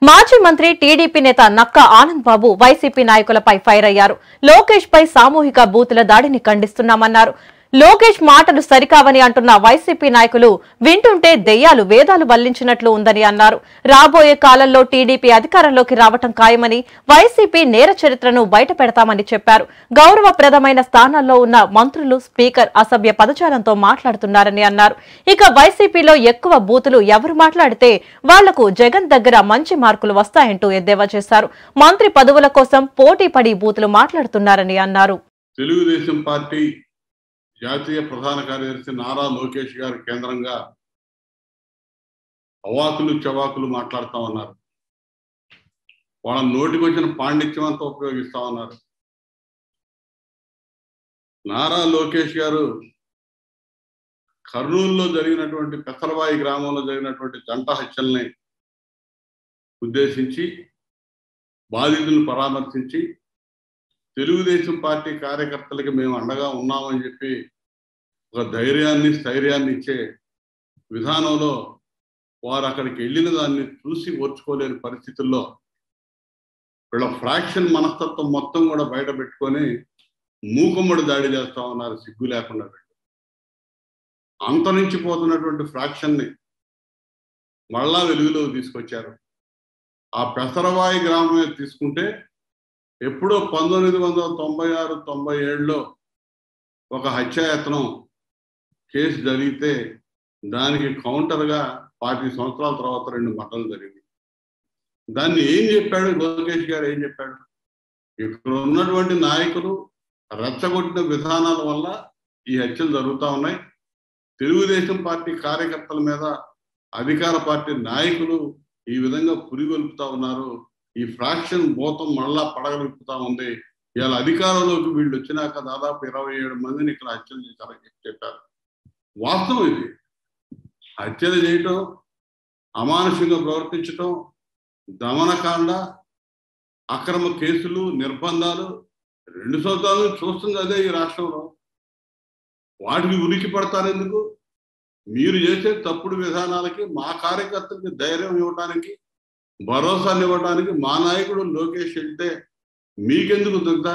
మాజీ మంత్రి టీడీపీ నేత నక్క ఆనంద్ బాబు వైసీపీ నాయకులపై ఫైర్ అయ్యారు లోకేష్ పై సామూహిక బూతుల దాడిని ఖండిస్తున్నామన్నారు లోకేష్ మాటలు సరికావని అంటున్న వైసీపీ నాయకులు వింటుంటే దెయ్యాలు వేదాలు వల్లించినట్లు ఉందని అన్నారు రాబోయే కాలంలో టీడీపీ అధికారంలోకి రావటం ఖాయమని వైసీపీ నేర చరిత్రను బయట పెడతామని చెప్పారు గౌరవప్రదమైన స్థానాల్లో ఉన్న మంత్రులు స్పీకర్ అసభ్య పదజాలంతో మాట్లాడుతున్నారని అన్నారు ఇక వైసీపీలో ఎక్కువ బూతులు ఎవరు మాట్లాడితే వాళ్లకు జగన్ దగ్గర మంచి మార్కులు వస్తాయంటూ ఎద్దేవా చేశారు మంత్రి పదవుల కోసం పోటీ పడి బూతులు మాట్లాడుతున్నారని అన్నారు తెలుగుదేశం పార్టీ జాతీయ ప్రధాన కార్యదర్శి నారా లోకేష్ గారి కేంద్రంగా అవాకులు చవాకులు మాట్లాడుతా ఉన్నారు వాళ్ళ నోటికి వచ్చిన పాండిత్యం అంతా ఉపయోగిస్తా ఉన్నారు నారా లోకేష్ గారు కర్నూలులో జరిగినటువంటి పెసరబాయి గ్రామంలో జరిగినటువంటి జంట హత్యల్ని ఉద్దేశించి బాధితులను పరామర్శించి తెలుగుదేశం పార్టీ కార్యకర్తలకి మేము అండగా ఉన్నామని చెప్పి ఒక ధైర్యాన్ని స్థైర్యాన్ని ఇచ్చే విధానంలో వారు అక్కడికి వెళ్ళిన దాన్ని చూసి ఓర్చుకోలేని పరిస్థితుల్లో వీళ్ళ ఫ్రాక్షన్ మనస్తత్వం మొత్తం కూడా బయట పెట్టుకొని మూకుమ్మడి దాడి చేస్తా ఉన్నారు సిగ్గు లేకుండా వీళ్ళు. అంతరించిపోతున్నటువంటి ఫ్రాక్షన్ని మళ్ళా వెలుగులోకి తీసుకొచ్చారు ఆ పెసరవాయి గ్రామమే తీసుకుంటే ఎప్పుడో పంతొమ్మిది వందల తొంభై ఆరు తొంభై ఏడులో ఒక హత్యాయత్నం కేసు జరిగితే దానికి కౌంటర్గా పాతి సంవత్సరాల తర్వాత రెండు మటలు జరిగింది దాన్ని ఏం చెప్పాడు లోకేష్ గారు ఏం చెప్పాడు ఇక్కడ ఉన్నటువంటి నాయకులు రెచ్చగొట్టిన విధానాల వల్ల ఈ హత్యలు జరుగుతూ ఉన్నాయి తెలుగుదేశం పార్టీ కార్యకర్తల మీద అధికార పార్టీ నాయకులు ఈ విధంగా పురిగొల్పుతా ఉన్నారు ఈ ఫ్రాక్షన్ భూతం మళ్ళా పడగలుపుతా ఉంది ఇవాళ అధికారంలోకి వీళ్ళు వచ్చినాక దాదాపు ఇరవై ఏడు మందిని ఇక్కడ హత్యలు చేశారని చెప్పి చెప్పారు వాస్తవం ఇది హత్యలు చేయటం అమానుషంగా ప్రవర్తించటం దమనకాండ అక్రమ కేసులు నిర్బంధాలు రెండు సంవత్సరాలు చూస్తుంది అదే ఈ రాష్ట్రంలో వాటికి ఉనికి పడతారెందుకు మీరు చేసే తప్పుడు విధానాలకి మా కార్యకర్తలకి ధైర్యం ఇవ్వడానికి భరోసాని ఇవ్వడానికి మా నాయకుడు లోకేష్ వెళ్తే మీకెందుకు దుగ్దా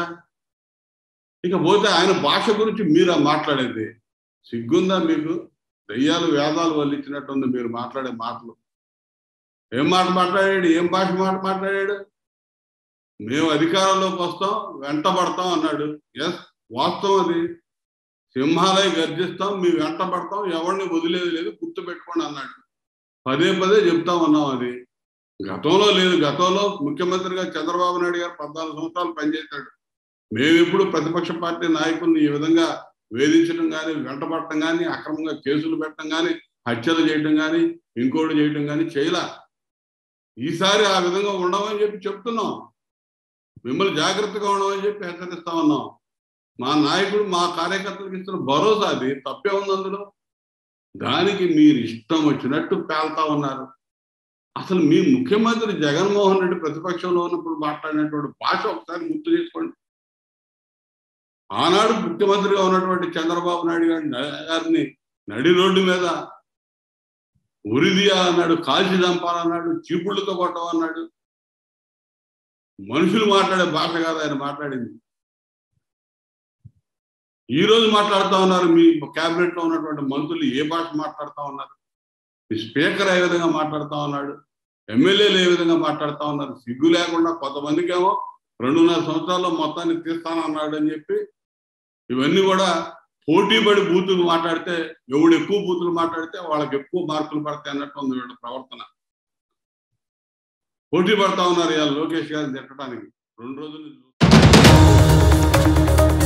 ఇక పోతే ఆయన భాష గురించి మీరు మాట్లాడేది సిగ్గుందా మీకు దెయ్యాలు వేదాలు వల్లించినట్టుంది మీరు మాట్లాడే మాటలు ఏం మాట మాట్లాడాడు ఏం భాష మాట మాట్లాడాడు మేము అధికారంలోకి వస్తాం వెంటబడతాం అన్నాడు ఎస్ వాస్తవం అది సింహాలయ గర్జిస్తాం మీ వెంట పడతాం ఎవరిని వదిలేదు లేదు గుర్తు పెట్టుకోండి అన్నాడు పదే పదే చెప్తా ఉన్నాం అది గతంలో లేదు గతంలో ముఖ్యమంత్రిగా చంద్రబాబు నాయుడు గారు పద్నాలుగు సంవత్సరాలు పనిచేశాడు మేము ఎప్పుడు ప్రతిపక్ష పార్టీ నాయకుల్ని ఈ విధంగా వేధించడం కానీ వెంటపడటం కానీ అక్రమంగా కేసులు పెట్టడం కానీ హత్యలు చేయటం కానీ ఇంకోటి చేయటం కానీ చేయలా ఈసారి ఆ విధంగా ఉండమని చెప్పి చెప్తున్నాం మిమ్మల్ని జాగ్రత్తగా ఉండమని చెప్పి హెచ్చరిస్తా ఉన్నాం మా నాయకుడు మా కార్యకర్తలకు ఇస్తున్న భరోసా అది తప్పే ఉంది అందులో దానికి మీరు ఇష్టం వచ్చినట్టు పేల్తా ఉన్నారు అసలు మీ ముఖ్యమంత్రి జగన్మోహన్ రెడ్డి ప్రతిపక్షంలో ఉన్నప్పుడు మాట్లాడినటువంటి భాష ఒకసారి గుర్తు చేసుకోండి ఆనాడు ముఖ్యమంత్రిగా ఉన్నటువంటి చంద్రబాబు నాయుడు గారి గారిని నడి రోడ్డు మీద ఉరిదియా అన్నాడు కాల్చి చంపాలన్నాడు చీపుళ్ళతో కొట్టమన్నాడు మనుషులు మాట్లాడే భాష కాదు ఆయన మాట్లాడింది ఈ రోజు మాట్లాడుతూ ఉన్నారు మీ క్యాబినెట్ లో ఉన్నటువంటి మంత్రులు ఏ భాష మాట్లాడుతూ ఉన్నారు మీ స్పీకర్ ఏ విధంగా మాట్లాడుతూ ఉన్నాడు ఎమ్మెల్యేలు ఏ విధంగా మాట్లాడుతూ ఉన్నారు సిగ్గు లేకుండా కొంతమందికి ఏమో రెండున్నర సంవత్సరాల్లో మొత్తాన్ని తీస్తానన్నాడు అని చెప్పి ఇవన్నీ కూడా పోటీ పడి బూతులు మాట్లాడితే ఎవడు ఎక్కువ బూతులు మాట్లాడితే వాళ్ళకి ఎక్కువ మార్కులు పడతాయి అన్నట్టు ఉంది వీళ్ళ ప్రవర్తన పోటీ పడతా ఉన్నారు ఇవాళ లోకేష్ గారిని తిట్టడానికి రెండు రోజులు